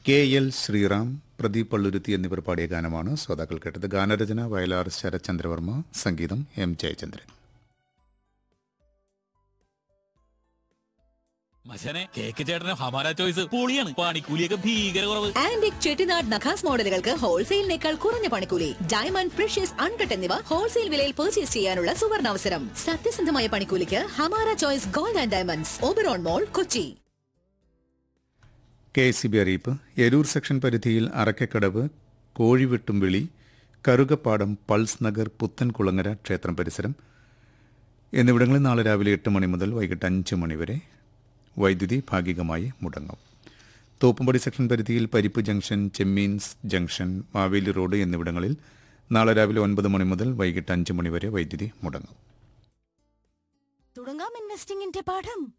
K L Sreeram Pradeep Palluruthy എന്നിവർ പാടിയ ഗാനമാണ് ശ്രോതാക്കൾ കേട്ടത് ഗാനരചന വയലാർ ശരത്ചന്ദ്രവർമ്മ സംഗീതം എം ജയചന്ദ്രൻ മച്ചനെ കേക്ക് ചേട്ടന് ഹമാര ചോയ്സ് പൊളിയാണ് പണിക്കൂലിയൊക്കെ ഭീകര കുറവ് ആന്റിക് ചെട്ടിനാട് നഖാസ് മോഡലുകൾക്ക് ഹോൾസെയിലിനേക്കാൾ കുറഞ്ഞ പണിക്കൂലി ഡയമണ്ട് പ്രഷ്യസ് അൺകട്ട് എന്നിവ ഹോൾസെയിൽ വിലയിൽ പർച്ചേസ് ചെയ്യാനുള്ള സുവർണാവസരം സത്യസന്ധമായ പണിക്കൂലിക്ക് Hamara choice gold and diamonds Oberon mall Kochi K S C B അറിയിപ്പ് എരൂർ സെക്ഷൻ പരിധിയിൽ അറക്കക്കടവ് കോഴിവെട്ടുംവിളി കറുകപ്പാടം പൾസ് നഗർ പുത്തൻകുളങ്ങര ക്ഷേത്രം പരിസരം എന്നിവിടങ്ങളിൽ നാളെ രാവിലെ എട്ട് മണി മുതൽ വൈകിട്ട് അഞ്ച് മണി വരെ വൈദ്യുതി ഭാഗികമായി മുടങ്ങും തോപ്പുംപടി സെക്ഷൻ പരിധിയിൽ Parippu junction Chemmeens junction Maveli road എന്നിവിടങ്ങളിൽ നാളെ രാവിലെ ഒൻപത് മണി മുതൽ വൈകിട്ട് അഞ്ച് മണി വരെ വൈദ്യുതി മുടങ്ങും തുടങ്ങാം ഇൻവെസ്റ്റിംഗിന്റെ പാഠം